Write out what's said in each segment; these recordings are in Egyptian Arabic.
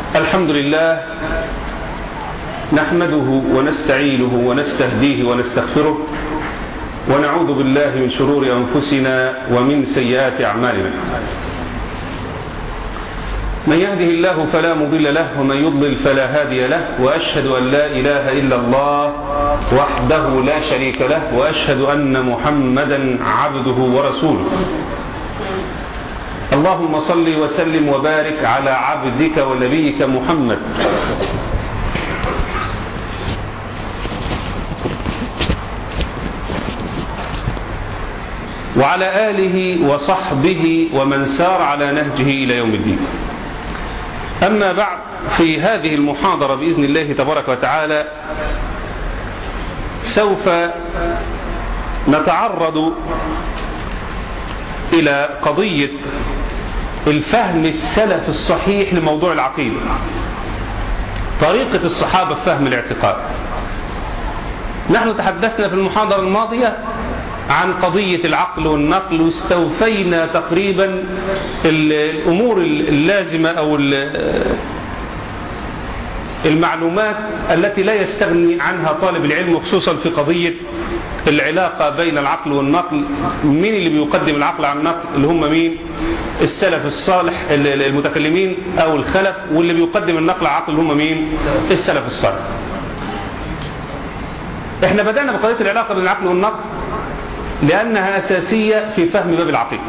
الحمد لله نحمده ونستعينه ونستهديه ونستغفره ونعوذ بالله من شرور أنفسنا ومن سيئات أعمالنا من يهده الله فلا مضل له ومن يضلل فلا هادي له وأشهد أن لا إله إلا الله وحده لا شريك له وأشهد أن محمدا عبده ورسوله اللهم صل وسلم وبارك على عبدك ونبيك محمد وعلى آله وصحبه ومن سار على نهجه إلى يوم الدين أما بعد في هذه المحاضرة بإذن الله تبارك وتعالى سوف نتعرض إلى قضية الفهم السلف الصحيح لموضوع العقيدة طريقة الصحابة في فهم الاعتقاد نحن تحدثنا في المحاضرة الماضية عن قضية العقل والنقل واستوفينا تقريبا الأمور اللازمة أو المعلومات التي لا يستغني عنها طالب العلم خصوصا في قضية العلاقة بين العقل والنقل مين اللي بيقدم العقل عن النقل اللي هم مين السلف الصالح المتكلمين أو الخلف واللي بيقدم النقل عن العقل اللي هم مين السلف الصالح احنا بدأنا بقضية العلاقة بين العقل والنقل لأنها أساسية في فهم باب العقيدة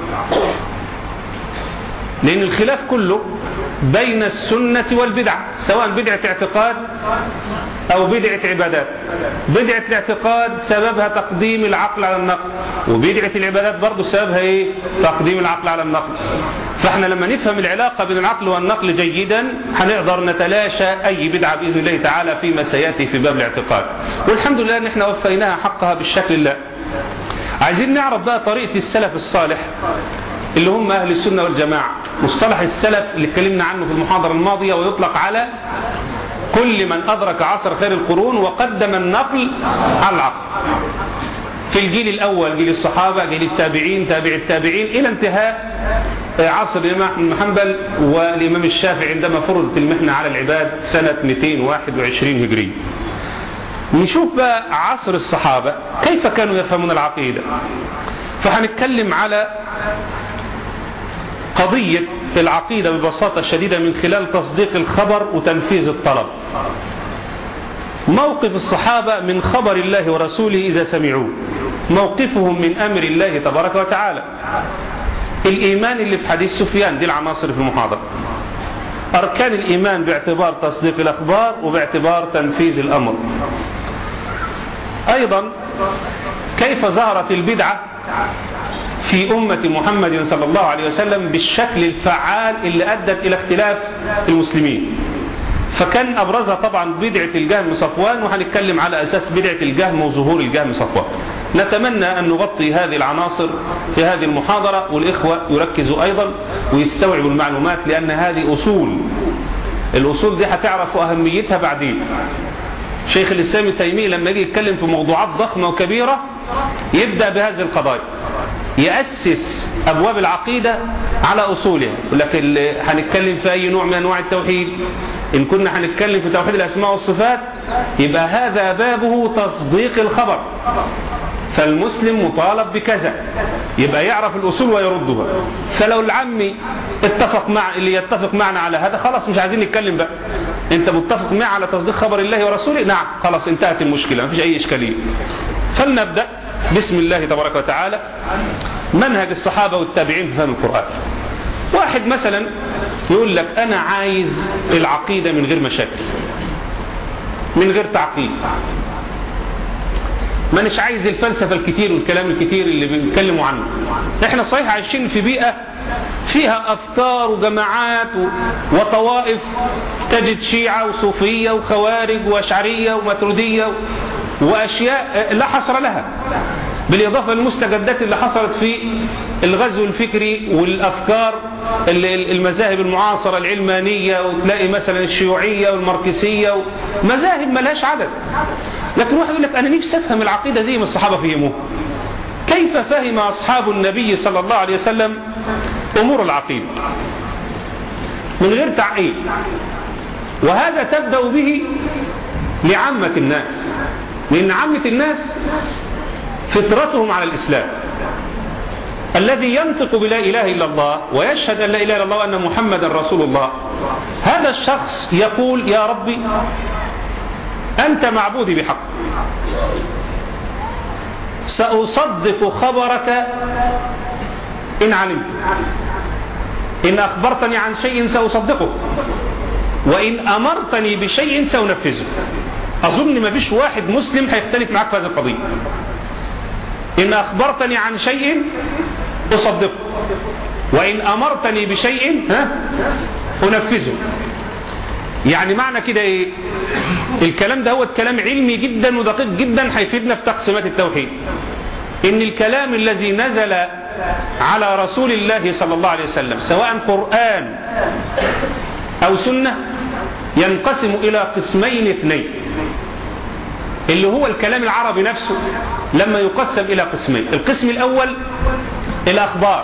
لأن الخلاف كله بين السنة والبدعة سواء بدعة اعتقاد أو بدعة عبادات بدعة الاعتقاد سببها تقديم العقل على النقل وبدعة العبادات برضو سببها إيه؟ تقديم العقل على النقل فاحنا لما نفهم العلاقة بين العقل والنقل جيدا هنقدر نتلاشى أي بدعة بإذن الله تعالى فيما سيأتي في باب الاعتقاد والحمد لله أن احنا وفيناها حقها بالشكل الله عايزين نعرف بقى طريقة السلف الصالح اللي هم أهل السنة والجماعة مصطلح السلف اللي اتكلمنا عنه في المحاضرة الماضية ويطلق على كل من أدرك عصر خير القرون وقدم النقل على العقل في الجيل الأول جيل الصحابة جيل التابعين تابع التابعين إلى انتهاء عصر الإمام بن حنبل والإمام الشافعي عندما فرضت المحنة على العباد سنة 221 هجري نشوف بقى عصر الصحابة كيف كانوا يفهمون العقيدة فهنتكلم على قضية العقيدة ببساطة شديدة من خلال تصديق الخبر وتنفيذ الطلب موقف الصحابة من خبر الله ورسوله إذا سمعوه موقفهم من أمر الله تبارك وتعالى الإيمان اللي في حديث سفيان دي العناصر في المحاضرة أركان الإيمان باعتبار تصديق الأخبار وباعتبار تنفيذ الأمر أيضا كيف ظهرت البدعة في أمة محمد صلى الله عليه وسلم بالشكل الفعال اللي أدت إلى اختلاف المسلمين فكان أبرزها طبعا بدعة الجهم صفوان وهنتكلم على أساس بدعة الجهم وظهور الجهم صفوان نتمنى أن نغطي هذه العناصر في هذه المحاضرة والإخوة يركزوا أيضا ويستوعبوا المعلومات لأن هذه أصول الأصول دي هتعرفوا أهميتها بعدين شيخ الإسلام التيمي لما يجي يتكلم في موضوعات ضخمة وكبيرة يبدأ بهذه القضايا يأسس أبواب العقيدة على أصولها لكن هنتكلم في أي نوع من أنواع التوحيد إن كنا هنتكلم في توحيد الأسماء والصفات يبقى هذا بابه تصديق الخبر فالمسلم مطالب بكذا يبقى يعرف الأصول ويردها فلو العمي اتفق مع اللي يتفق معنا على هذا خلاص مش عايزين نتكلم بقى انت متفق معي على تصديق خبر الله ورسوله نعم خلاص انتهت المشكلة مفيش أي إشكالية فلنبدأ بسم الله تبارك وتعالى منهج الصحابة والتابعين في فهم القرآن واحد مثلا يقول لك أنا عايز العقيدة من غير مشاكل من غير تعقيد ما نش عايز الفلسفة الكتير والكلام الكتير اللي بنتكلموا عنه احنا صحيح عايشين في بيئة فيها أفكار وجماعات وطوائف تجد شيعة وصوفية وخوارج وأشعرية وماترودية وأشياء لا حصر لها بالإضافة للمستجدات اللي حصلت في الغزو الفكري والأفكار المذاهب المعاصرة العلمانية وتلاقي مثلا الشيوعية والماركسية مذاهب ملهاش عدد لكن واحد يقول لك أنا نفسي أفهم العقيدة زي ما الصحابة فهموها كيف فهم أصحاب النبي صلى الله عليه وسلم أمور العقيدة من غير تعقيد وهذا تبدأ به لعامة الناس لأن عامة الناس فطرتهم على الإسلام الذي ينطق بلا إله إلا الله ويشهد أن لا إله إلا الله وأن محمدا رسول الله هذا الشخص يقول يا ربي أنت معبودي بحق سأصدق خبرك إن علمت إن أخبرتني عن شيء سأصدقه وإن أمرتني بشيء سأنفذه أظن ما فيش واحد مسلم هيختلف معك في هذه القضية إن أخبرتني عن شيء أصدقه وإن أمرتني بشيء ها أنفذه يعني معنى كده إيه الكلام ده هو كلام علمي جدا ودقيق جدا هيفيدنا في تقسيمات التوحيد إن الكلام الذي نزل على رسول الله صلى الله عليه وسلم سواء قرآن أو سنة ينقسم إلى قسمين اثنين اللي هو الكلام العربي نفسه لما يقسم إلى قسمين القسم الأول الأخبار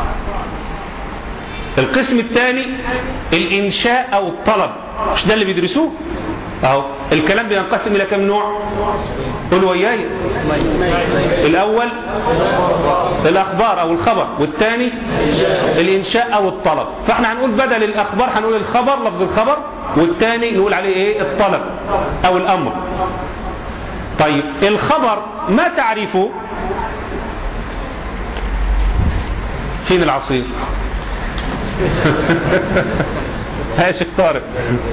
القسم الثاني الإنشاء أو الطلب مش ده اللي بيدرسوه أهو الكلام بينقسم إلى كم نوع قولوا وياي الأول الأخبار أو الخبر والثاني الإنشاء أو الطلب فاحنا هنقول بدل الأخبار هنقول الخبر لفظ الخبر والثاني نقول عليه إيه الطلب أو الأمر طيب الخبر ما تعرفه فين العصير ها شيخ طارق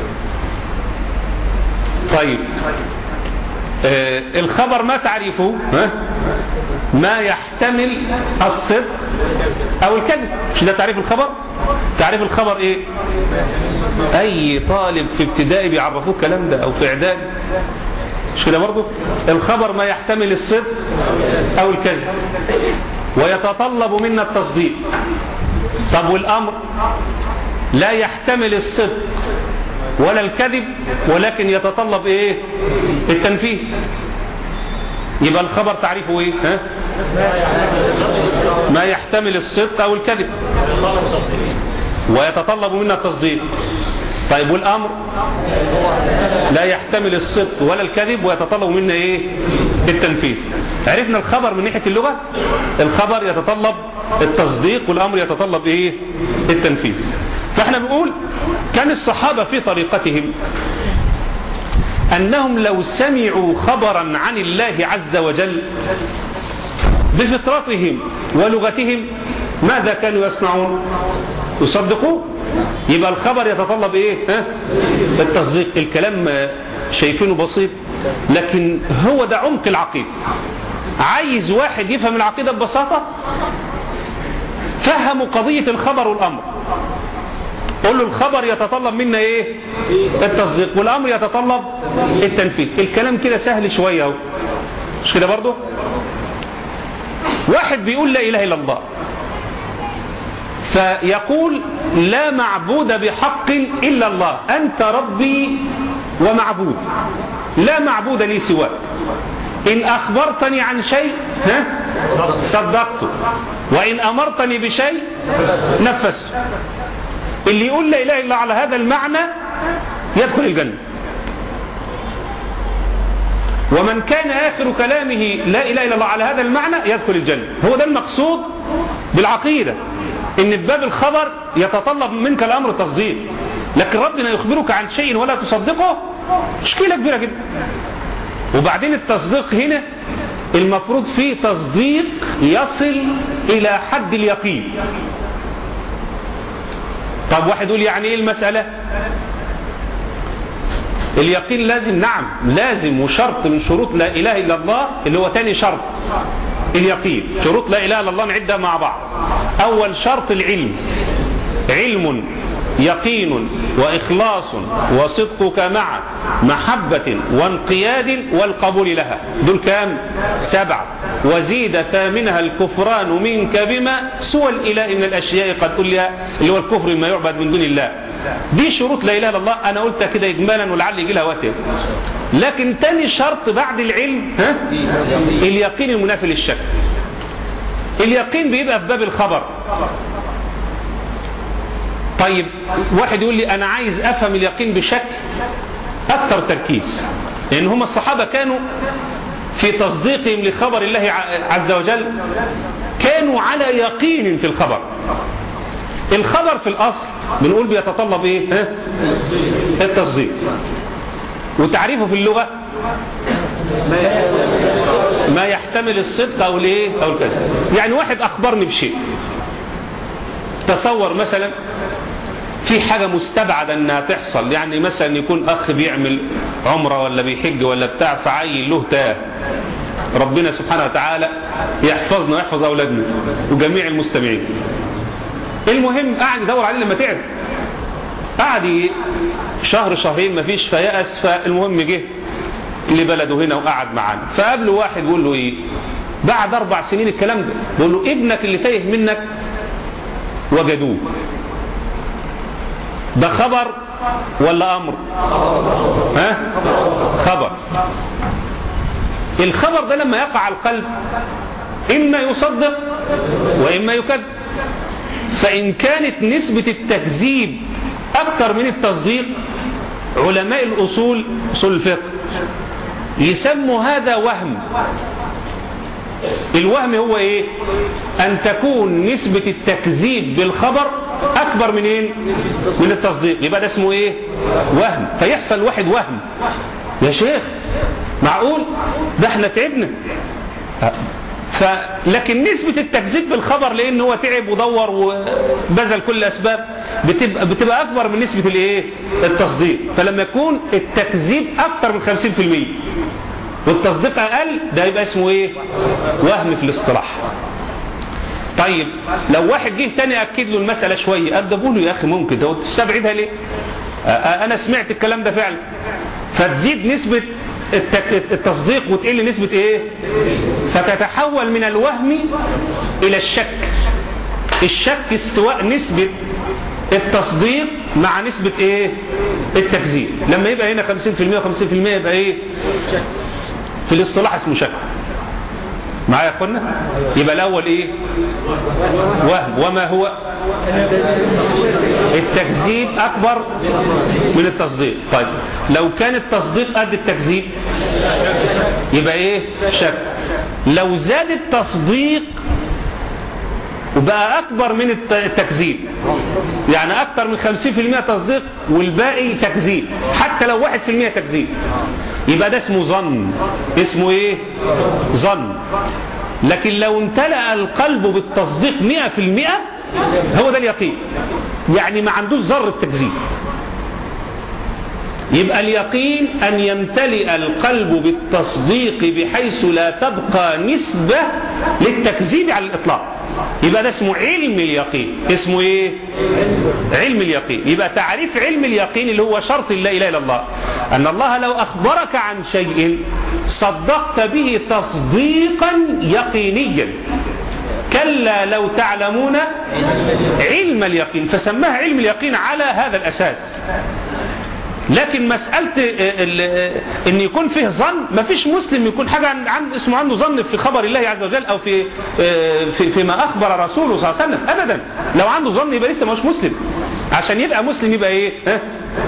طيب آه الخبر ما تعرفه ها؟ ما يحتمل الصدق او الكذب مش ده تعريف الخبر تعريف الخبر ايه اي طالب في ابتدائي بيعرفوه الكلام ده او في اعداد مش كده برضه الخبر ما يحتمل الصدق او الكذب ويتطلب منا التصديق طب والامر لا يحتمل الصدق ولا الكذب ولكن يتطلب ايه التنفيذ يبقى الخبر تعريفه ايه ها؟ ما يحتمل الصدق او الكذب ويتطلب منا التصديق طيب والامر لا يحتمل الصدق ولا الكذب ويتطلب منا ايه التنفيذ عرفنا الخبر من ناحيه اللغه الخبر يتطلب التصديق والامر يتطلب ايه التنفيذ فاحنا بنقول كان الصحابه في طريقتهم انهم لو سمعوا خبرا عن الله عز وجل بفطرتهم ولغتهم ماذا كانوا يصنعون يصدقوا يبقى الخبر يتطلب ايه ها؟ التصديق الكلام شايفينه بسيط لكن هو ده عمق العقيدة عايز واحد يفهم العقيدة ببساطة فهموا قضية الخبر والأمر قول له الخبر يتطلب منا ايه التصديق والأمر يتطلب التنفيذ الكلام كده سهل شوية اهو مش كده برضه واحد بيقول لا إله إلا الله فيقول لا معبود بحق إلا الله أنت ربي ومعبود لا معبود لي سواك إن أخبرتني عن شيء ها صدقته وإن أمرتني بشيء نفذته اللي يقول لا إله إلا على هذا المعنى يدخل الجنة ومن كان آخر كلامه لا إله إلا الله على هذا المعنى يدخل الجنة هو ده المقصود بالعقيدة ان باب الخبر يتطلب منك الامر تصديق لكن ربنا يخبرك عن شيء ولا تصدقه مشكلة كبيرة جدا وبعدين التصديق هنا المفروض فيه تصديق يصل الى حد اليقين طب واحد يقول يعني ايه المسألة اليقين لازم نعم لازم وشرط من شروط لا اله الا الله اللي هو تاني شرط اليقين شروط لا اله الا الله نعدها مع بعض اول شرط العلم علم يقين وإخلاص وصدقك مع محبة وانقياد والقبول لها دول كام سبعة وزيد ثامنها الكفران منك بما سوى الإله من الأشياء قد قلها اللي هو الكفر ما يعبد من دون الله دي شروط لا إله إلا الله أنا قلتها كده إجمالا ولعل يجي لها وقت لكن تاني شرط بعد العلم ها؟ اليقين المنافي للشك اليقين بيبقى في باب الخبر طيب واحد يقول لي أنا عايز أفهم اليقين بشكل أكثر تركيز لأن هم الصحابة كانوا في تصديقهم لخبر الله عز وجل كانوا على يقين في الخبر الخبر في الأصل بنقول بيتطلب إيه ها؟ التصديق وتعريفه في اللغة ما يحتمل الصدق أو الإيه أو الكذب يعني واحد أخبرني بشيء تصور مثلا في حاجة مستبعدة انها تحصل يعني مثلا يكون اخ بيعمل عمرة ولا بيحج ولا بتاع فعيل له تاه ربنا سبحانه وتعالى يحفظنا ويحفظ اولادنا وجميع المستمعين المهم قعد يدور عليه لما تعب قعد شهر شهرين مفيش فيأس فالمهم جه لبلده هنا وقعد معانا فقابله واحد بيقول له ايه بعد اربع سنين الكلام ده بيقول له ابنك اللي تايه منك وجدوه ده خبر ولا امر ها خبر الخبر ده لما يقع على القلب اما يصدق واما يكذب فان كانت نسبة التكذيب اكثر من التصديق علماء الاصول اصول الفقه يسموا هذا وهم الوهم هو ايه ان تكون نسبة التكذيب بالخبر اكبر من ايه من التصديق يبقى ده اسمه ايه وهم فيحصل واحد وهم يا شيخ معقول ده احنا تعبنا ف... لكن نسبة التكذيب بالخبر لان هو تعب ودور وبذل كل الاسباب بتبقى, بتبقى اكبر من نسبة الايه التصديق فلما يكون التكذيب اكتر من 50% والتصديق اقل ده يبقى اسمه ايه وهم في الاصطلاح طيب لو واحد جه تاني اكد له المسألة شوية ادبوا له يا اخي ممكن ده تستبعدها ليه انا سمعت الكلام ده فعلا فتزيد نسبة التصديق وتقل نسبة ايه فتتحول من الوهم الى الشك الشك استواء نسبة التصديق مع نسبة ايه التكذيب لما يبقى هنا 50% و50% يبقى ايه في الاصطلاح اسمه شك معايا يا اخوانا يبقى الاول ايه وهم وما هو التكذيب اكبر من التصديق طيب لو كان التصديق قد التكذيب يبقى ايه شك لو زاد التصديق وبقى اكبر من التكذيب يعني اكتر من 50% تصديق والباقي تكذيب حتى لو 1% تكذيب يبقى ده اسمه ظن اسمه ايه ظن لكن لو امتلأ القلب بالتصديق 100% هو ده اليقين يعني ما عندوش ذرة تكذيب يبقى اليقين أن يمتلئ القلب بالتصديق بحيث لا تبقى نسبة للتكذيب على الإطلاق يبقى ده اسمه علم اليقين اسمه ايه علم اليقين يبقى تعريف علم اليقين اللي هو شرط لا اله الا الله ان الله لو اخبرك عن شيء صدقت به تصديقا يقينيا كلا لو تعلمون علم اليقين فسماها علم اليقين على هذا الاساس لكن مسألة ان يكون فيه ظن ما فيش مسلم يكون حاجة عن اسمه عنده ظن في خبر الله عز وجل او في في فيما اخبر رسوله صلى الله عليه وسلم ابدا لو عنده ظن يبقى لسه مش مسلم عشان يبقى مسلم يبقى ايه ها؟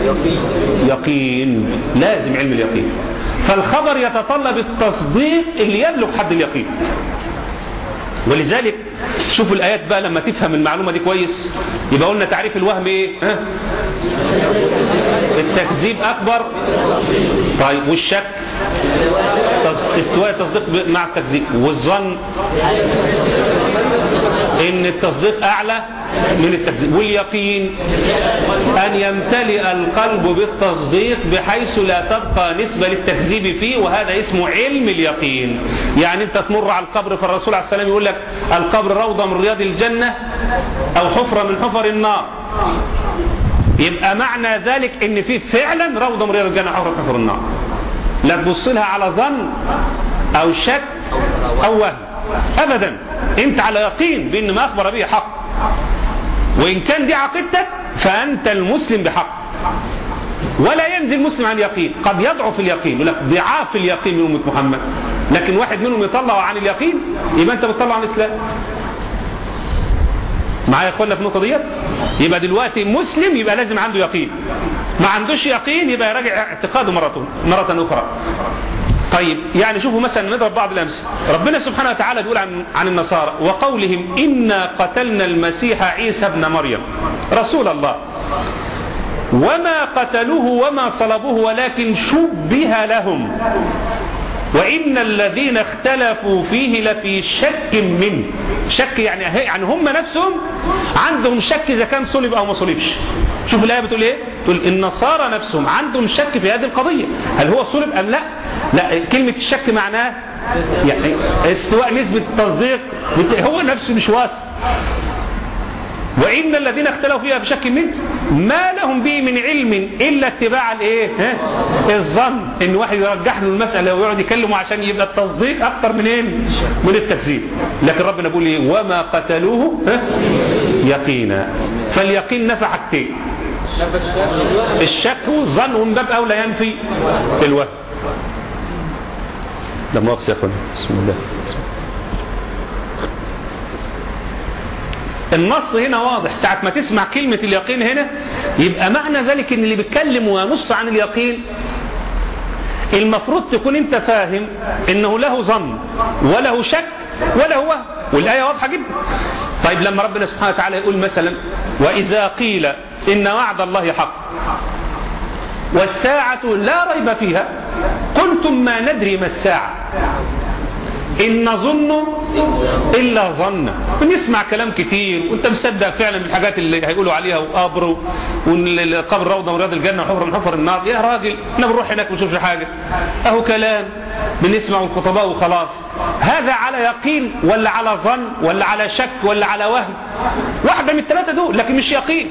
يقين لازم علم اليقين فالخبر يتطلب التصديق اللي يبلغ حد اليقين ولذلك شوفوا الآيات بقى لما تفهم المعلومة دي كويس يبقى قلنا تعريف الوهم ايه ها؟ التكذيب أكبر طيب والشك استواء التصديق مع التكذيب والظن ان التصديق اعلى من التكذيب واليقين ان يمتلئ القلب بالتصديق بحيث لا تبقى نسبة للتكذيب فيه وهذا اسمه علم اليقين يعني انت تمر على القبر فالرسول عليه السلام يقول لك القبر روضة من رياض الجنة او حفرة من حفر النار يبقى معنى ذلك ان فيه فعلا روضة من رياض الجنة حفرة من حفر النار لا تبص لها على ظن او شك او وهم ابدا انت على يقين بان ما اخبر به حق وان كان دي عقيدتك فانت المسلم بحق ولا ينزل مسلم عن يقين قد يضعف اليقين يقول لك ضعاف اليقين من امه محمد لكن واحد منهم يطلع عن اليقين يبقى انت بتطلع عن الاسلام معايا يا اخوانا في النقطه ديت يبقى دلوقتي مسلم يبقى لازم عنده يقين ما عندوش يقين يبقى يراجع اعتقاده مره مره اخرى طيب يعني شوفوا مثلا نضرب بعض الامثله ربنا سبحانه وتعالى بيقول عن عن النصارى وقولهم انا قتلنا المسيح عيسى ابن مريم رسول الله وما قتلوه وما صلبوه ولكن شبه لهم وإن الذين اختلفوا فيه لفي شك منه شك يعني يعني هم نفسهم عندهم شك إذا كان صلب أو ما صلبش شوف الآية بتقول إيه تقول النصارى نفسهم عندهم شك في هذه القضية هل هو صلب أم لا لا كلمة الشك معناه يعني استواء نسبة التصديق هو نفسه مش واثق وإن الذين اختلفوا فيها في شك منه ما لهم به من علم إلا اتباع الايه ها الظن ان واحد يرجح له المسألة ويقعد يكلمه عشان يبقى التصديق أكتر من ايه من التكذيب لكن ربنا بيقول ايه وما قتلوه ها يقينا فاليقين نفع حاجتين الشك والظن ومن باب أولى ينفي الوهم لا مؤاخذة يا اخوان بسم الله بسم الله النص هنا واضح ساعة ما تسمع كلمة اليقين هنا يبقى معنى ذلك ان اللي بيتكلم وينص عن اليقين المفروض تكون انت فاهم انه له ظن وله شك ولا هو والآية واضحة جدا طيب لما ربنا سبحانه وتعالى يقول مثلا وإذا قيل إن وعد الله حق والساعة لا ريب فيها قلتم ما ندري ما الساعة إن نظن إلا ظن بنسمع كلام كتير وانت مصدق فعلا بالحاجات اللي هيقولوا عليها وقبر والقبر روضة من رياض الجنة وحفر من حفر النار يا راجل احنا بنروح هناك ونشوفش حاجة اهو كلام بنسمع الخطباء وخلاص هذا على يقين ولا على ظن ولا على شك ولا على وهم واحدة من الثلاثة دول لكن مش يقين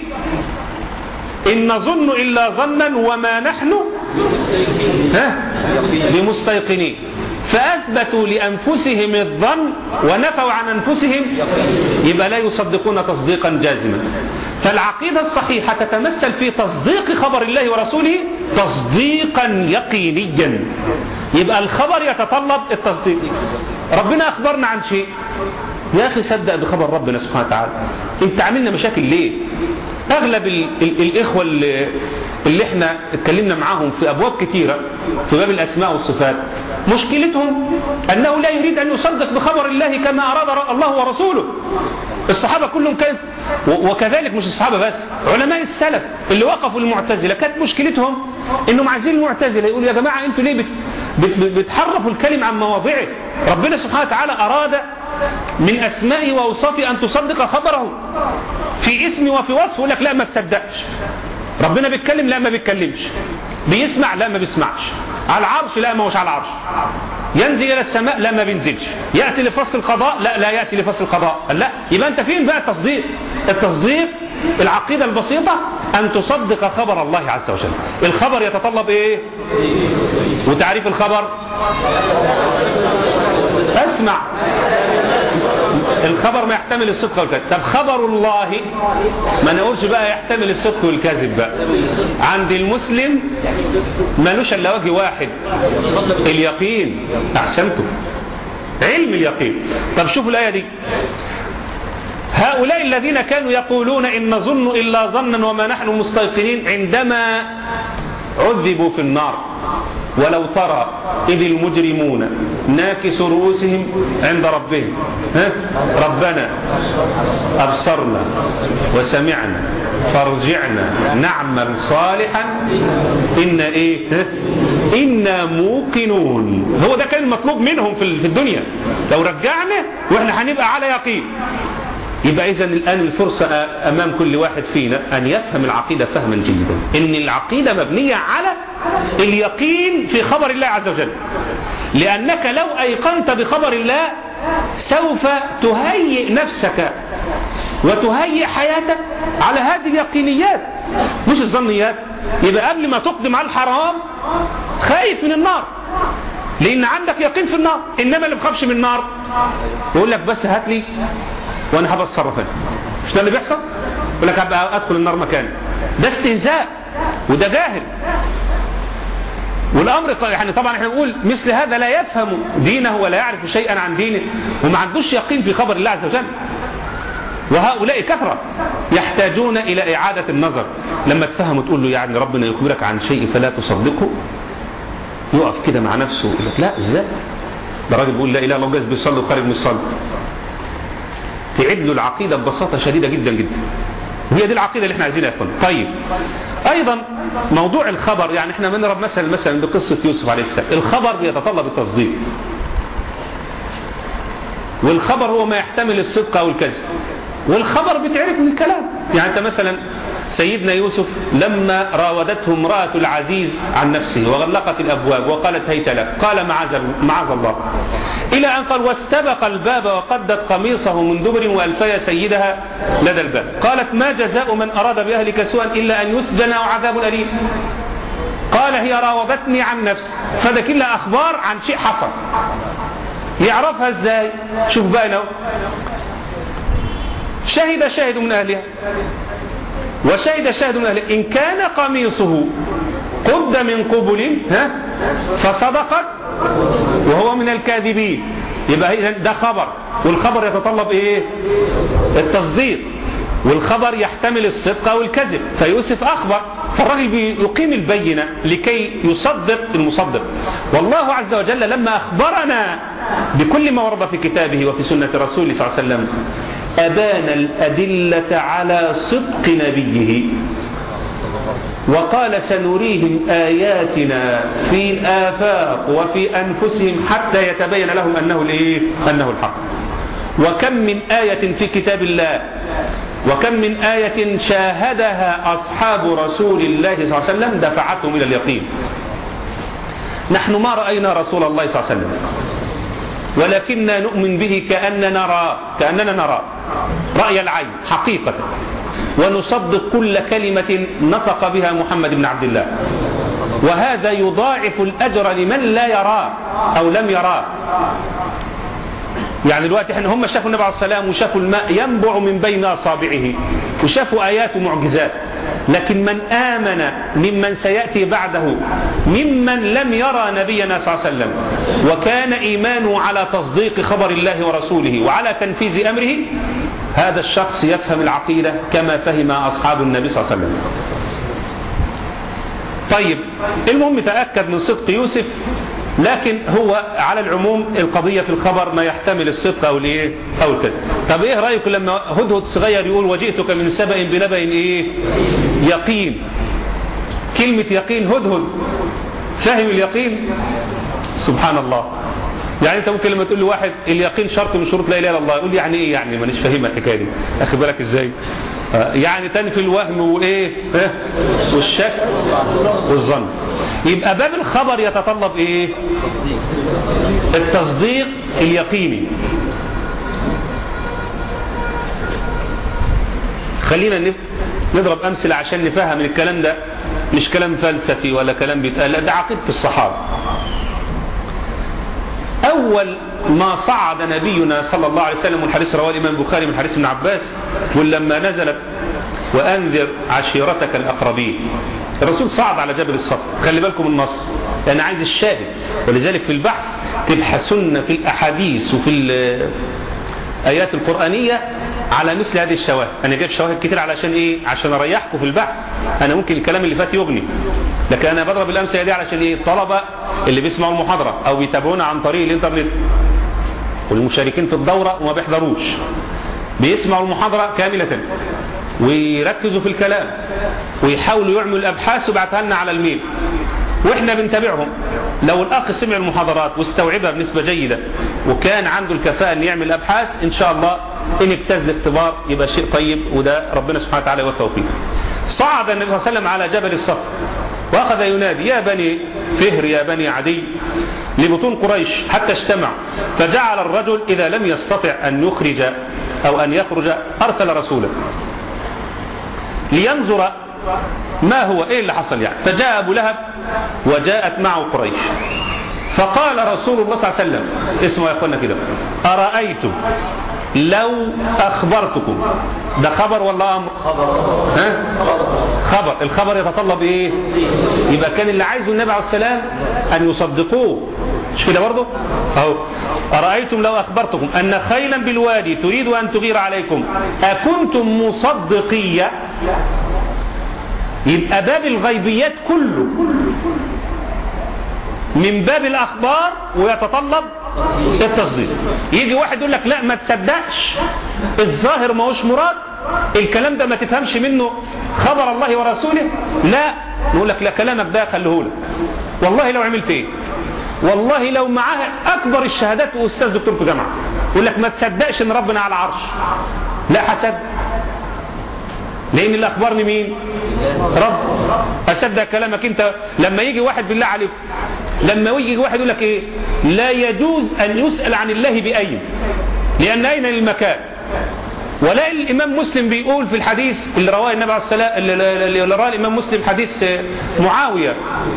إن نظن إلا ظنا وما نحن ها بمستيقنين فأثبتوا لأنفسهم الظن ونفوا عن أنفسهم يبقى لا يصدقون تصديقا جازما فالعقيدة الصحيحة تتمثل في تصديق خبر الله ورسوله تصديقا يقينيا يبقى الخبر يتطلب التصديق ربنا أخبرنا عن شيء يا أخي صدق بخبر ربنا سبحانه وتعالى انت عاملنا مشاكل ليه أغلب ال ال الإخوة اللي, اللي احنا اتكلمنا معاهم في أبواب كثيرة في باب الأسماء والصفات مشكلتهم أنه لا يريد أن يصدق بخبر الله كما أراد الله ورسوله الصحابة كلهم كانت وكذلك مش الصحابة بس علماء السلف اللي وقفوا المعتزلة كانت مشكلتهم انهم عايزين المعتزلة يقولوا يا جماعة انتوا ليه بت بت بتحرفوا الكلم عن مواضعه ربنا سبحانه وتعالى أراد من أسمائه وأوصافه أن تصدق خبره في اسم وفي وصف يقول لك لا ما تصدقش ربنا بيتكلم لا ما بيتكلمش بيسمع لا ما بيسمعش على العرش لا ما هوش على العرش ينزل إلى السماء لا ما بينزلش يأتي لفصل القضاء لا لا يأتي لفصل القضاء لا يبقى أنت فين بقى التصديق التصديق العقيدة البسيطة أن تصدق خبر الله عز وجل الخبر يتطلب إيه وتعريف الخبر اسمع الخبر ما يحتمل الصدق والكذب طب خبر الله ما نقولش بقى يحتمل الصدق والكذب بقى عند المسلم ملوش الا وجه واحد اليقين احسنتم علم اليقين طب شوفوا الايه دي هؤلاء الذين كانوا يقولون إن نظن إلا ظنا وما نحن مستيقنين عندما عذبوا في النار ولو ترى إذ المجرمون ناكس رؤوسهم عند ربهم ها؟ ربنا أبصرنا وسمعنا فارجعنا نعمل صالحا إن إيه ها؟ إنا موقنون هو ده كان المطلوب منهم في الدنيا لو رجعنا وإحنا هنبقى على يقين يبقى إذا الآن الفرصة أمام كل واحد فينا أن يفهم العقيدة فهما جيدا إن العقيدة مبنية على اليقين في خبر الله عز وجل لأنك لو أيقنت بخبر الله سوف تهيئ نفسك وتهيئ حياتك على هذه اليقينيات مش الظنيات يبقى قبل ما تقدم على الحرام خايف من النار لأن عندك يقين في النار إنما اللي بخافش من النار يقول لك بس هات لي وانا هبقى اتصرف انا مش ده اللي بيحصل يقول لك هبقى ادخل النار مكاني ده استهزاء وده جاهل والامر يعني طبعا احنا نقول مثل هذا لا يفهم دينه ولا يعرف شيئا عن دينه وما عندوش يقين في خبر الله عز وجل وهؤلاء كثرة يحتاجون إلى إعادة النظر لما تفهم وتقول له يعني ربنا يخبرك عن شيء فلا تصدقه يقف كده مع نفسه ويقول لك لا ازاي ده راجل بيقول لا اله الا الله جايز بيصلي وخارج من الصلاه تعد له العقيده ببساطه شديده جدا جدا وهي دي العقيده اللي احنا عايزينها يا اخوان طيب ايضا موضوع الخبر يعني احنا بنضرب مثلا مثلا بقصه يوسف عليه السلام الخبر بيتطلب التصديق والخبر هو ما يحتمل الصدق او الكذب والخبر بيتعرف من الكلام يعني انت مثلا سيدنا يوسف لما راودته امرأة العزيز عن نفسه وغلقت الأبواب وقالت هيت لك قال معاذ معاذ الله إلى أن قال واستبق الباب وقدت قميصه من دبر وألفي سيدها لدى الباب قالت ما جزاء من أراد بأهلك سوءا إلا أن يسجن أو عذاب أليم قال هي راودتني عن نفس فده كلها أخبار عن شيء حصل يعرفها ازاي شوف بقى لو شهد شاهد من أهلها وشهد شاهد من أهله إن كان قميصه قد من قبل ها فصدقت وهو من الكاذبين يبقى ده خبر والخبر يتطلب ايه التصديق والخبر يحتمل الصدق او الكذب فيوسف اخبر فالراجل يقيم البينة لكي يصدق المصدق والله عز وجل لما اخبرنا بكل ما ورد في كتابه وفي سنة رسوله صلى الله عليه وسلم أبان الأدلة على صدق نبيه وقال سنريهم آياتنا في الآفاق وفي أنفسهم حتى يتبين لهم أنه, الإيه؟ أنه الحق وكم من آية في كتاب الله وكم من آية شاهدها أصحاب رسول الله صلى الله عليه وسلم دفعتهم إلى اليقين نحن ما رأينا رسول الله صلى الله عليه وسلم ولكننا نؤمن به كأننا نرى كأننا نرى رأي العين حقيقة ونصدق كل كلمة نطق بها محمد بن عبد الله وهذا يضاعف الأجر لمن لا يراه أو لم يراه يعني دلوقتي احنا هم شافوا النبي عليه السلام وشافوا الماء ينبع من بين اصابعه وشافوا ايات ومعجزات لكن من امن ممن سياتي بعده ممن لم يرى نبينا صلى الله عليه وسلم وكان ايمانه على تصديق خبر الله ورسوله وعلى تنفيذ امره هذا الشخص يفهم العقيده كما فهم اصحاب النبي صلى الله عليه وسلم طيب المهم تاكد من صدق يوسف لكن هو على العموم القضية في الخبر ما يحتمل الصدق أو الايه أو الكذب طب إيه رأيك لما هدهد صغير يقول وجئتك من سبأ بنبأ إيه يقين كلمة يقين هدهد فهم اليقين سبحان الله يعني انت ممكن لما تقول له واحد اليقين شرط من شروط لا اله الا الله يقول لي يعني ايه يعني مانيش فاهمها الحكايه دي اخد بالك ازاي يعني تنفي الوهم وايه والشك والظن يبقى باب الخبر يتطلب ايه التصديق اليقيني خلينا نضرب امثله عشان نفهم الكلام ده مش كلام فلسفي ولا كلام بيتقال ده عقيده الصحابه أول ما صعد نبينا صلى الله عليه وسلم والحديث رواه الإمام البخاري من حديث ابن عباس ولما نزلت وأنذر عشيرتك الأقربين الرسول صعد على جبل الصف خلي بالكم النص أنا عايز الشاهد ولذلك في البحث تبحثن في الأحاديث وفي الآيات القرآنية على مثل هذه الشواهد أنا جايب شواهد كتير علشان إيه عشان أريحكم في البحث أنا ممكن الكلام اللي فات يغني لكن أنا بضرب الأمثلة دي علشان إيه الطلبة اللي بيسمعوا المحاضرة أو بيتابعونا عن طريق الإنترنت والمشاركين في الدورة وما بيحضروش بيسمعوا المحاضرة كاملة ويركزوا في الكلام ويحاولوا يعملوا الأبحاث ويبعتها لنا على الميل واحنا بنتابعهم لو الاخ سمع المحاضرات واستوعبها بنسبة جيدة وكان عنده الكفاءة ان يعمل ابحاث ان شاء الله ان اجتاز الاختبار يبقى شيء طيب وده ربنا سبحانه وتعالى يوفقه فيه صعد النبي صلى الله عليه وسلم على جبل الصفر واخذ ينادي يا بني فهر يا بني عدي لبطون قريش حتى اجتمع فجعل الرجل اذا لم يستطع ان يخرج او ان يخرج ارسل رسولا لينظر ما هو ايه اللي حصل يعني فجاء ابو لهب وجاءت معه قريش فقال رسول الله صلى الله عليه وسلم اسمه يا اخوانا كده ارايتم لو اخبرتكم ده خبر ولا امر ها خبر الخبر يتطلب ايه يبقى كان اللي عايزه النبي عليه السلام ان يصدقوه مش كده برضه اهو أرأيتم لو أخبرتكم أن خيلا بالوادي تريد أن تغير عليكم أكنتم مصدقية يبقى باب الغيبيات كله من باب الأخبار ويتطلب التصديق يجي واحد يقول لك لا ما تصدقش الظاهر ما هوش مراد الكلام ده ما تفهمش منه خبر الله ورسوله لا نقول لك لا كلامك ده خليه لك والله لو عملت ايه والله لو معاه اكبر الشهادات واستاذ دكتور في جامعه يقول لك ما تصدقش ان ربنا على عرش لا حسد لان اللي اخبرني مين رب اصدق كلامك انت لما يجي واحد بالله عليك لما يجي واحد يقول لك ايه لا يجوز ان يسال عن الله باين لان اين المكان ولا الامام مسلم بيقول في الحديث اللي رواه النبي عليه الصلاه اللي رواه الامام مسلم حديث معاويه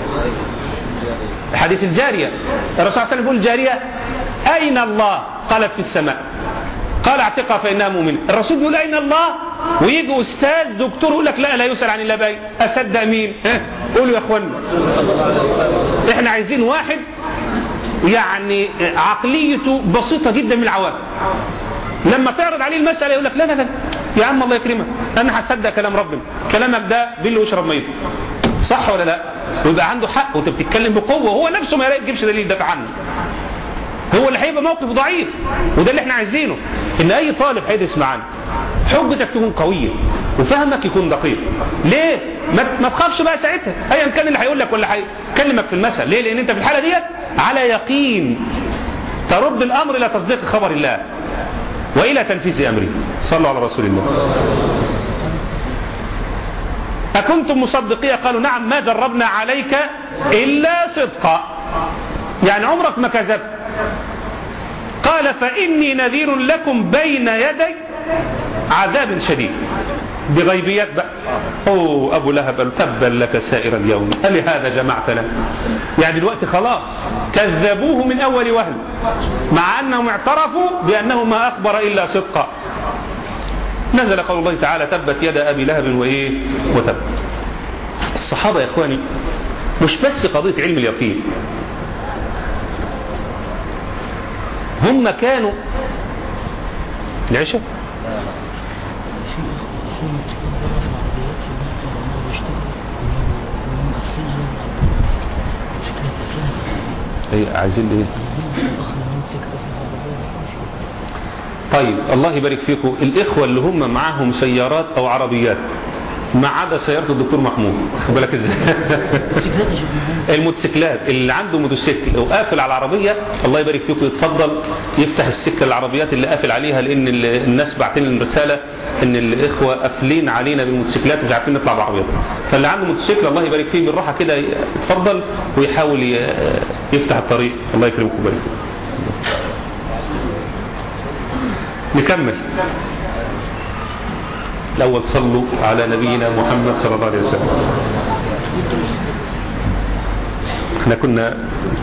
حديث الجاريه الرسول صلى الله عليه وسلم يقول الجاريه اين الله قالت في السماء قال اعتقها فانها مؤمنه الرسول بيقول اين الله ويجي استاذ دكتور يقول لك لا لا يسال عن الله باين اصدق مين ها قولوا يا اخوانا احنا عايزين واحد يعني عقليته بسيطه جدا من العوام لما تعرض عليه المسألة يقول لك لا لا لا يا عم الله يكرمك أنا هصدق كلام ربنا كلامك ده بالله واشرب ميته صح ولا لا ويبقى عنده حق وانت بتتكلم بقوة وهو نفسه ما يجيبش دليل يدافع عنه هو اللي هيبقى موقفه ضعيف وده اللي احنا عايزينه ان اي طالب هيدرس معانا حجتك تكون قوية وفهمك يكون دقيق ليه ما, ما تخافش بقى ساعتها ايا كان اللي هيقول لك ولا هيكلمك في المسألة ليه لان انت في الحالة ديت على يقين ترد الامر الى تصديق خبر الله وإلى تنفيذ أمره صلوا على رسول الله أكنتم مصدقية قالوا نعم ما جربنا عليك إلا صدقا يعني عمرك ما كذبت قال فإني نذير لكم بين يدي عذاب شديد بغيبيات بقى أوه أبو لهب تبا لك سائر اليوم ألي هذا جمعتنا يعني دلوقتي خلاص كذبوه من أول وهل مع أنهم اعترفوا بأنه ما أخبر إلا صدقا نزل قول الله تعالى تبت يد أبي لهب وإيه وتب الصحابة يا إخواني مش بس قضية علم اليقين هم كانوا العشاء ايه عايزين ايه طيب الله يبارك فيكم الاخوة اللي هم معاهم سيارات او عربيات ما عدا سيارة الدكتور محمود خد بالك ازاي الموتوسيكلات اللي عنده موتوسيكل وقافل على العربية الله يبارك فيكم يتفضل يفتح السكة العربيات اللي قافل عليها لان الناس بعتين لنا رسالة ان الاخوة قافلين علينا بالموتوسيكلات مش عارفين نطلع بعربيات فاللي عنده موتوسيكل الله يبارك فيه بالراحة كده يتفضل ويحاول يفتح الطريق الله يكرمكم ويبارك نكمل الأول صلوا على نبينا محمد صلى الله عليه وسلم احنا كنا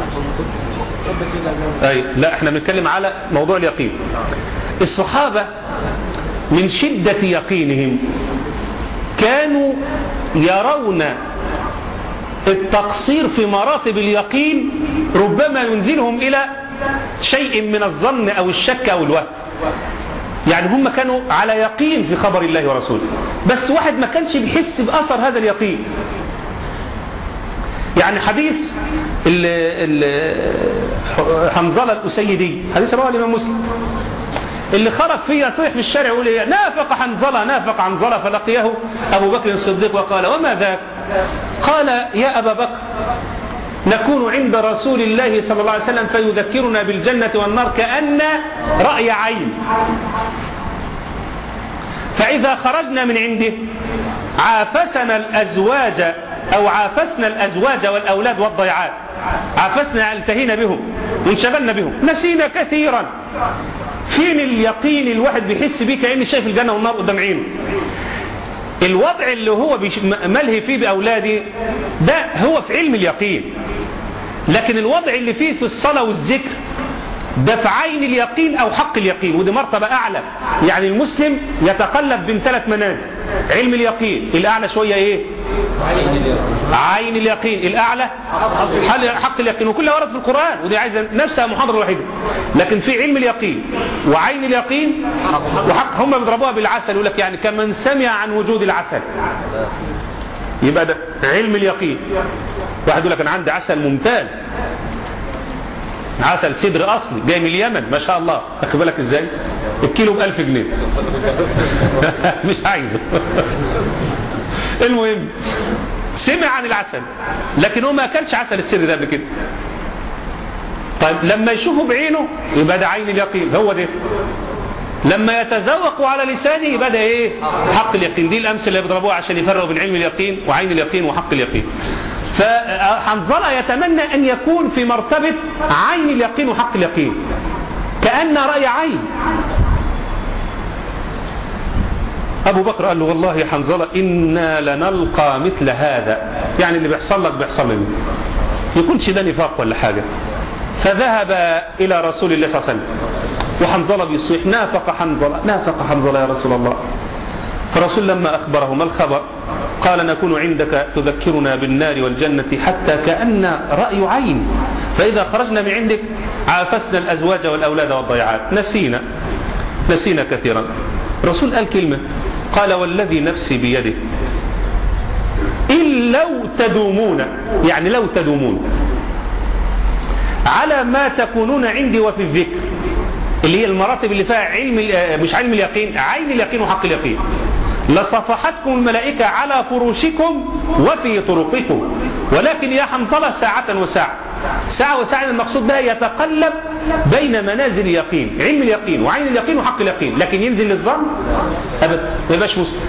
أي لا احنا بنتكلم على موضوع اليقين الصحابة من شدة يقينهم كانوا يرون التقصير في مراتب اليقين ربما ينزلهم إلى شيء من الظن أو الشك أو الوهم يعني هم كانوا على يقين في خبر الله ورسوله بس واحد ما كانش بيحس بأثر هذا اليقين يعني حديث ال ال حنظلة الأسيدي حديث رواه الإمام مسلم اللي خرج فيه يصيح في الشارع يقول ايه نافق حنظلة نافق حنظلة فلقيه أبو بكر الصديق وقال وما ذاك قال يا أبا بكر نكون عند رسول الله صلى الله عليه وسلم فيذكرنا بالجنة والنار كأن رأي عين فإذا خرجنا من عنده عافسنا الأزواج أو عافسنا الأزواج والأولاد والضيعات عافسنا التهينا بهم وانشغلنا بهم نسينا كثيرا فين اليقين الواحد بيحس بيه كأني شايف الجنة والنار قدام عينه الوضع اللي هو ملهي فيه بأولاده ده هو في علم اليقين لكن الوضع اللي فيه في الصلاة والذكر ده في عين اليقين أو حق اليقين ودي مرتبة أعلى يعني المسلم يتقلب بين ثلاث منازل علم اليقين الأعلى شوية إيه عين اليقين الأعلى حق اليقين وكلها ورد في القرآن ودي عايزة نفسها محاضرة واحدة لكن في علم اليقين وعين اليقين وحق هم بيضربوها بالعسل يقول لك يعني كمن سمع عن وجود العسل يبقى ده علم اليقين واحد يقول لك انا عندي عسل ممتاز عسل سدر اصلي جاي من اليمن ما شاء الله اخد بالك ازاي الكيلو ب 1000 جنيه مش عايزه المهم سمع عن العسل لكن هو ما اكلش عسل السر ده قبل كده طيب لما يشوفه بعينه يبقى ده عين اليقين هو ده لما يتذوق على لسانه يبقى ده ايه حق اليقين دي الامثله اللي بيضربوها عشان يفرقوا بين علم اليقين وعين اليقين وحق اليقين فحنظله يتمنى ان يكون في مرتبه عين اليقين وحق اليقين كان راي عين أبو بكر قال له والله يا حنظلة إنا لنلقى مثل هذا يعني اللي بيحصل لك بيحصل لي يكونش ده نفاق ولا حاجة فذهب إلى رسول الله صلى الله عليه وسلم وحنظلة بيصيح نافق حنظلة نافق حنظلة يا رسول الله فالرسول لما أخبره ما الخبر قال نكون عندك تذكرنا بالنار والجنة حتى كأن رأي عين فإذا خرجنا من عندك عافسنا الأزواج والأولاد والضيعات نسينا نسينا كثيرا الرسول قال كلمة قال والذي نفسي بيده إن لو تدومون يعني لو تدومون على ما تكونون عندي وفي الذكر اللي هي المراتب اللي فيها علم مش علم اليقين عين اليقين وحق اليقين لصفحتكم الملائكة على فروشكم وفي طرقكم ولكن يا حنطلة ساعة وساعة ساعة وساعة المقصود بها يتقلب بين منازل اليقين علم اليقين وعين اليقين وحق اليقين لكن ينزل للظن أبدا ما يبقاش مسلم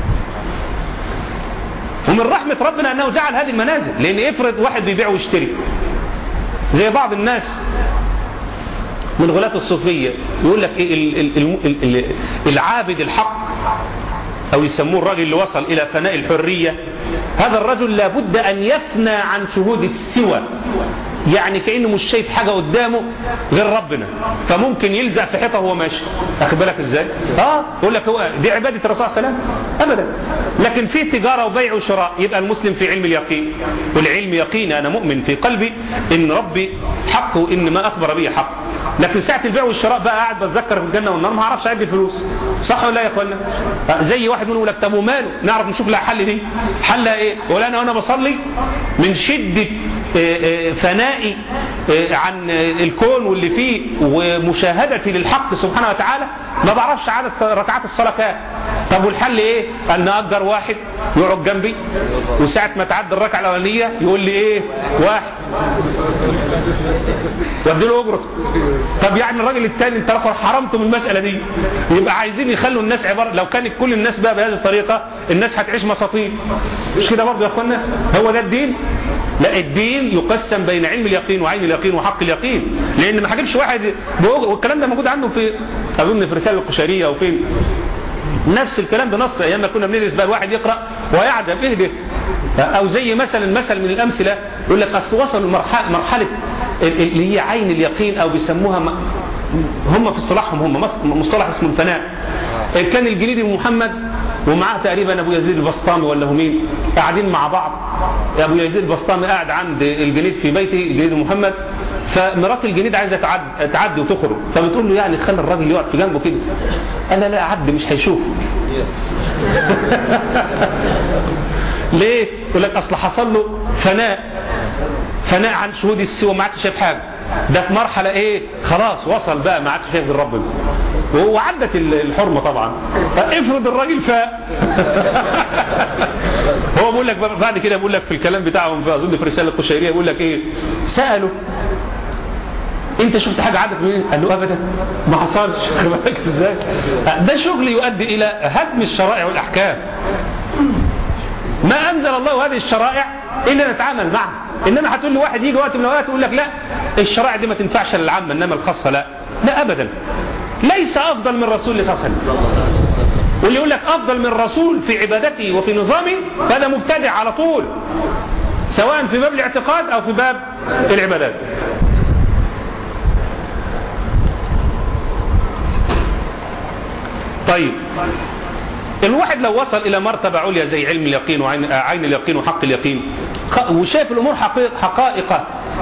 ومن رحمة ربنا أنه جعل هذه المنازل لأن افرض واحد بيبيع ويشتري زي بعض الناس من غلاة الصوفية يقول لك إيه العابد الحق أو يسموه الرجل اللي وصل إلى فناء الحرية هذا الرجل لابد أن يفنى عن شهود السوى يعني كأنه مش شايف حاجة قدامه غير ربنا فممكن يلزق في حيطه وهو ماشي أخد بالك ازاي اه يقول لك هو دي عبادة الرسول صلى الله عليه وسلم ابدا لكن في تجارة وبيع وشراء يبقى المسلم في علم اليقين والعلم يقين انا مؤمن في قلبي ان ربي حق وان ما اخبر به حق لكن ساعة البيع والشراء بقى قاعد بتذكر في الجنة والنار ما اعرفش اعد الفلوس صح ولا لا يا اخوانا زي واحد منهم يقول لك طب وماله نعرف نشوف لها حل دي حلها ايه ولا انا وانا بصلي من شدة فنائي عن الكون واللي فيه ومشاهدتي للحق سبحانه وتعالى ما بعرفش عدد ركعات الصلاة كام طب والحل ايه ان اجر واحد يقعد جنبي وساعة ما تعدي الركعة الاولانية يقول لي ايه واحد وادي له اجرته طب يعني الراجل الثاني انت حرمته من المسألة دي يبقى عايزين يخلوا الناس عبارة لو كانت كل الناس بقى بهذه الطريقة الناس هتعيش مساطين مش كده برضه يا اخوانا هو ده الدين لا الدين يقسم بين علم اليقين وعين اليقين وحق اليقين لان ما حاجبش واحد والكلام ده موجود عنده في اظن في رسالة القشرية او فين نفس الكلام بنص ايام ما كنا بندرس بقى الواحد يقرا ويعجب ايه ده او زي مثلا مثل من الامثله يقول لك اصل وصلوا مرحله مرحله اللي هي عين اليقين او بيسموها هم في اصطلاحهم هم مصطلح اسمه الفناء كان الجليدي محمد ومعاه تقريبا ابو يزيد البسطامي ولا هو مين قاعدين مع بعض ابو يزيد البسطامي قاعد عند الجنيد في بيته الجنيد محمد فمرات الجنيد عايزه تعدي, تعدي وتخرج فبتقول له يعني خلي الراجل يقعد في جنبه كده انا لا اعدي مش هيشوف ليه يقول لك اصل حصل له فناء فناء عن شهود السوى ما عادش شايف حاجه ده في مرحله ايه خلاص وصل بقى ما عادش شايف غير ربنا وهو عدت الحرمه طبعا افرض الراجل فاق هو بيقول لك بعد كده بيقول لك في الكلام بتاعهم في اظن في رساله القشيريه بيقول لك ايه سالوا انت شفت حاجة عدت منين قال له ابدا ما حصلش بالك ازاي ده شغل يؤدي الى هدم الشرائع والاحكام ما انزل الله هذه الشرائع الا نتعامل معها انما هتقول لي واحد يجي وقت من الاوقات يقول لك لا الشرائع دي ما تنفعش للعامه انما الخاصه لا لا ابدا ليس افضل من رسول الله صلى الله عليه وسلم واللي يقول لك افضل من رسول في عبادته وفي نظامه هذا مبتدع على طول سواء في باب الاعتقاد او في باب العبادات طيب الواحد لو وصل إلى مرتبة عليا زي علم اليقين وعين عين اليقين وحق اليقين وشاف الأمور حقائق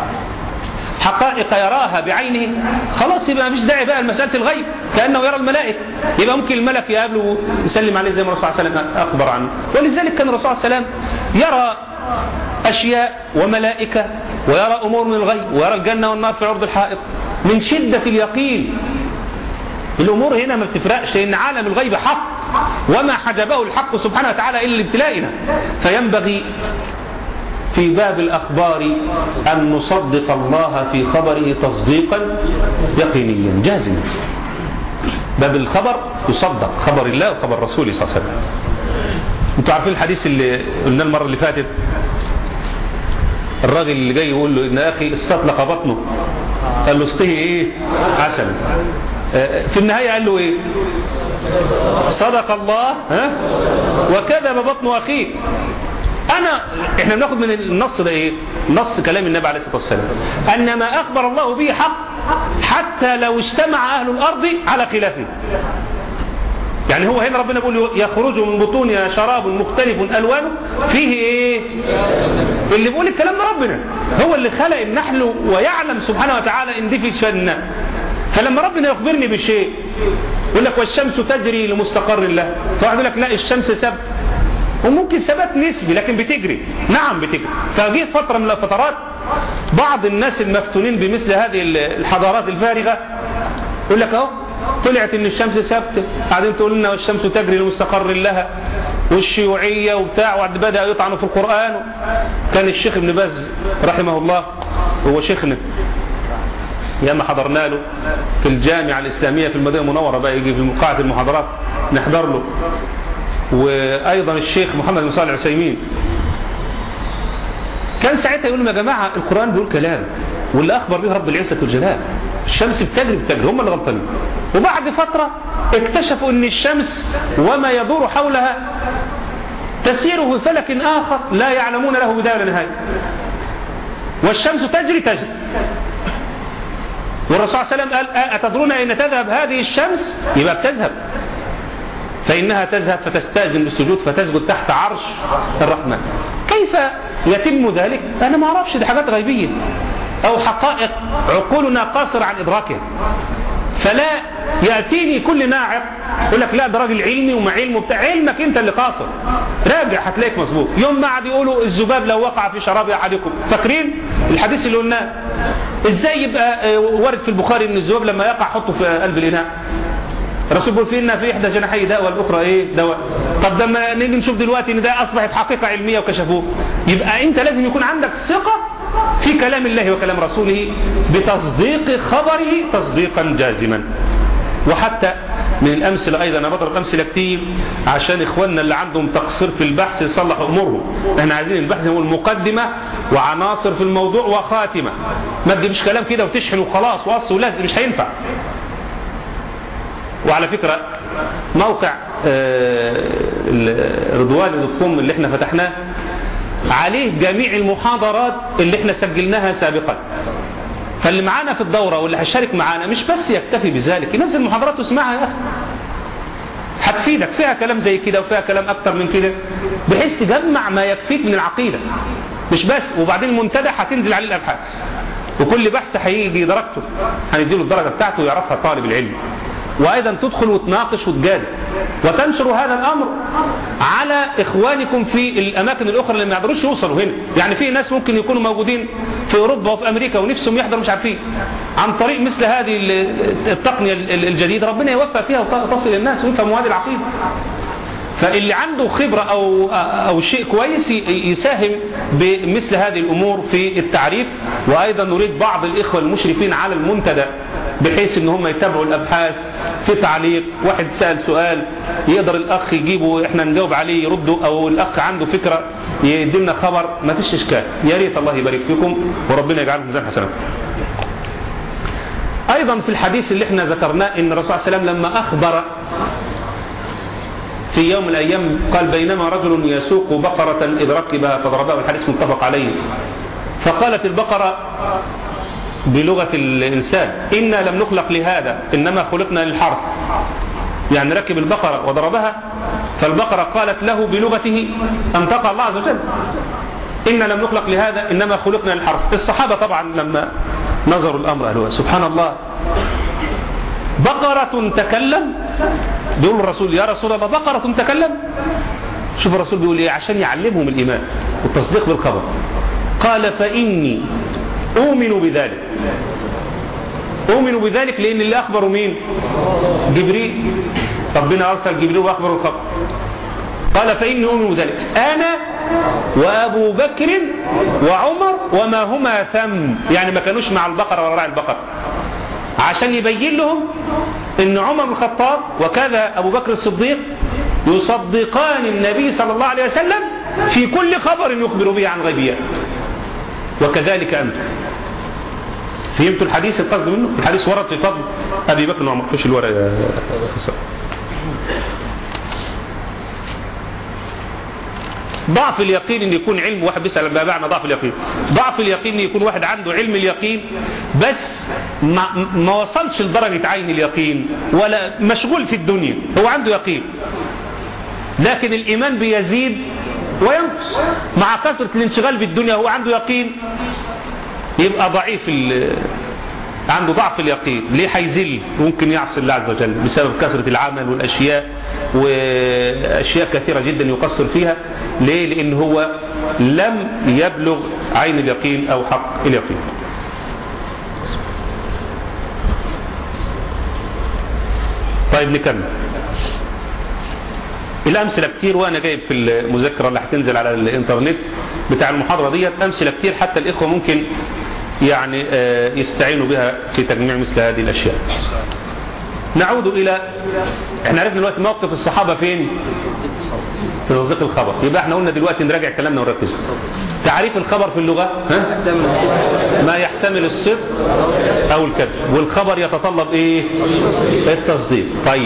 حقائق يراها بعينه خلاص يبقى مفيش داعي بقى لمسألة الغيب كأنه يرى الملائكة يبقى ممكن الملك يقابله ويسلم عليه زي ما الرسول صلى الله عليه وسلم أخبر عنه ولذلك كان الرسول صلى الله عليه وسلم يرى أشياء وملائكة ويرى أمور من الغيب ويرى الجنة والنار في عرض الحائط من شدة اليقين الأمور هنا ما بتفرقش لأن عالم الغيب حق وما حجبه الحق سبحانه وتعالى إلا لابتلائنا فينبغي في باب الأخبار أن نصدق الله في خبره تصديقا يقينيا جازما باب الخبر يصدق خبر الله وخبر رسوله صلى الله عليه وسلم انتوا عارفين الحديث اللي قلناه المرة اللي فاتت الراجل اللي جاي يقول له ان اخي استطلق بطنه قال له اسقيه ايه عسل في النهاية قال له ايه صدق الله ها وكذب بطن اخيه انا احنا بناخد من النص ده ايه نص كلام النبي عليه الصلاه والسلام ان ما اخبر الله به حق حتى لو اجتمع اهل الارض على خلافه يعني هو هنا ربنا بيقول يخرج من بطونها شراب مختلف الوانه فيه ايه اللي بيقول الكلام ده ربنا هو اللي خلق النحل ويعلم سبحانه وتعالى ان دي في شفاء الناس فلما ربنا يخبرني بشيء يقول لك والشمس تجري لمستقر الله فواحد يقول لك لا الشمس ثابته وممكن ثبات نسبي لكن بتجري نعم بتجري فجيت فترة من الفترات بعض الناس المفتونين بمثل هذه الحضارات الفارغة يقول لك اهو طلعت ان الشمس ثابته قاعدين تقول لنا والشمس تجري لمستقر لها والشيوعية وبتاع وبعد بدأ يطعنوا في القرآن كان الشيخ ابن باز رحمه الله هو شيخنا ياما حضرنا له في الجامعة الإسلامية في المدينة المنورة بقى يجي في قاعة المحاضرات نحضر له وأيضا الشيخ محمد بن صالح العثيمين كان ساعتها يقول لهم يا جماعة القرآن بيقول كلام واللي أخبر به رب العزة والجلال الشمس بتجري بتجري هم اللي غلطانين وبعد فترة اكتشفوا ان الشمس وما يدور حولها تسير في فلك آخر لا يعلمون له بداية ولا نهاية والشمس تجري تجري والرسول صلى الله عليه وسلم قال أتدرون أين تذهب هذه الشمس يبقى بتذهب فإنها تذهب فتستأذن بالسجود فتسجد تحت عرش الرحمن كيف يتم ذلك أنا ما أعرفش دي حاجات غيبية أو حقائق عقولنا قاصرة عن إدراكها فلا يأتيني كل ناعق يقول لك لا ده راجل علمي وما علمه بتاع علمك انت اللي قاصر راجع هتلاقيك مظبوط يوم ما قعد يقولوا الذباب لو وقع في شراب احدكم فاكرين الحديث اللي قلناه ازاي يبقى وارد في البخاري ان الذباب لما يقع حطه في قلب الاناء الرسول بيقول فينا في احدى جناحي داء والاخرى ايه دواء طب لما نيجي نشوف دلوقتي ان ده اصبحت حقيقه علميه وكشفوه يبقى انت لازم يكون عندك ثقه في كلام الله وكلام رسوله بتصديق خبره تصديقا جازما وحتى من الأمثلة أيضا أنا بضرب أمثلة كتير عشان إخواننا اللي عندهم تقصير في البحث يصلحوا أمورهم احنا عايزين البحث هو المقدمة وعناصر في الموضوع وخاتمة ما تجيبش كلام كده وتشحن وخلاص وقص ولازم مش هينفع وعلى فكرة موقع رضوان دوت كوم اللي احنا فتحناه عليه جميع المحاضرات اللي احنا سجلناها سابقا فاللي معانا في الدورة واللي هيشارك معانا مش بس يكتفي بذلك ينزل محاضرات واسمعها يا أخي هتفيدك فيها كلام زي كده وفيها كلام أكتر من كده بحيث تجمع ما يكفيك من العقيدة مش بس وبعدين المنتدى هتنزل عليه الأبحاث وكل بحث هيجي درجته هنديله الدرجة بتاعته ويعرفها طالب العلم وأيضا تدخل وتناقش وتجادل وتنشر هذا الأمر على إخوانكم في الأماكن الأخرى اللي ما يقدروش يوصلوا هنا يعني في ناس ممكن يكونوا موجودين في أوروبا وفي أمريكا ونفسهم يحضروا مش عارفين عن طريق مثل هذه التقنية الجديدة ربنا يوفق فيها وتصل الناس ويفهموا هذه العقيدة فاللي عنده خبرة أو, أو شيء كويس يساهم بمثل هذه الأمور في التعريف وأيضا نريد بعض الإخوة المشرفين على المنتدى بحيث ان هم يتابعوا الابحاث في تعليق واحد سأل سؤال يقدر الاخ يجيبه احنا نجاوب عليه يرده او الاخ عنده فكرة يدينا خبر ما فيش اشكال يا ريت الله يبارك فيكم وربنا يجعلكم ميزان حسنات ايضا في الحديث اللي احنا ذكرناه ان الرسول صلى الله عليه وسلم لما اخبر في يوم من الأيام قال بينما رجل يسوق بقرة إذ ركبها فضربها الحديث متفق عليه فقالت البقرة بلغة الإنسان إنا لم نخلق لهذا إنما خلقنا للحرث يعني ركب البقرة وضربها فالبقرة قالت له بلغته أنطق الله عز وجل إن لم نخلق لهذا إنما خلقنا للحرث الصحابة طبعا لما نظروا الأمر قالوا سبحان الله بقرة تكلم بيقول الرسول يا رسول الله بقرة تكلم شوف الرسول بيقول ايه عشان يعلمهم الإيمان والتصديق بالخبر قال فإني أؤمن بذلك أؤمن بذلك لأن اللي أخبروا مين جبريل ربنا أرسل جبريل وأخبروا الخبر قال فإني أؤمن بذلك أنا وأبو بكر وعمر وما هما ثم يعني ما كانوش مع البقرة ولا راعي البقرة عشان يبين لهم ان عمر بن الخطاب وكذا ابو بكر الصديق يصدقان النبي صلى الله عليه وسلم في كل خبر يخبر به عن غيبيات وكذلك انتم فهمتوا الحديث القصد منه الحديث ورد في فضل ابي بكر وعمر خش الورق يا خسر ضعف اليقين ان يكون علم واحد بيسال ما معنى ضعف اليقين ضعف اليقين ان يكون واحد عنده علم اليقين بس ما, ما وصلش لدرجه عين اليقين ولا مشغول في الدنيا هو عنده يقين لكن الايمان بيزيد وينقص مع كثره الانشغال بالدنيا هو عنده يقين يبقى ضعيف عنده ضعف اليقين ليه هيزل ممكن يعصي الله عز وجل بسبب كثرة العمل والأشياء وأشياء كثيرة جدا يقصر فيها ليه لأن هو لم يبلغ عين اليقين أو حق اليقين طيب نكمل الأمثلة كتير وأنا جايب في المذكرة اللي هتنزل على الإنترنت بتاع المحاضرة ديت أمثلة كتير حتى الإخوة ممكن يعني يستعينوا بها في تجميع مثل هذه الأشياء نعود إلى احنا عرفنا دلوقتي موقف الصحابة فين في تصديق الخبر يبقى احنا قلنا دلوقتي نراجع كلامنا ونركز تعريف الخبر في اللغة ها؟ ما يحتمل الصدق أو الكذب والخبر يتطلب ايه التصديق طيب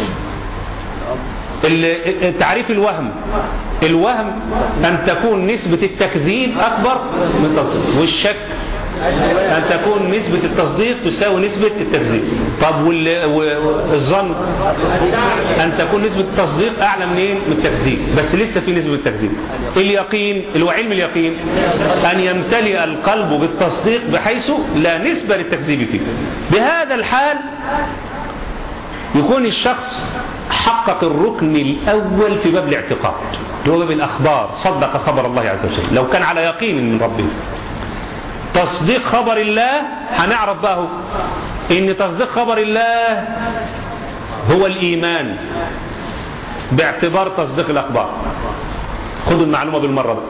تعريف الوهم الوهم أن تكون نسبة التكذيب أكبر من التصديق والشك أن تكون نسبة التصديق تساوي نسبة التكذيب طب والظن أن تكون نسبة التصديق أعلى منين من التكذيب بس لسه في نسبة التكذيب اليقين اللي هو علم اليقين أن يمتلئ القلب بالتصديق بحيث لا نسبة للتكذيب فيه بهذا الحال يكون الشخص حقق الركن الأول في باب الاعتقاد هو باب الأخبار صدق خبر الله عز وجل لو كان على يقين من ربه تصديق خبر الله هنعرف بقى ان تصديق خبر الله هو الإيمان باعتبار تصديق الأخبار خذوا المعلومة بالمرة بقى.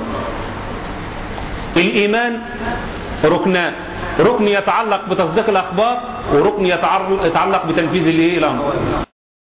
الإيمان ركنان ركن يتعلق بتصديق الأخبار وركن يتعلق بتنفيذ الأمر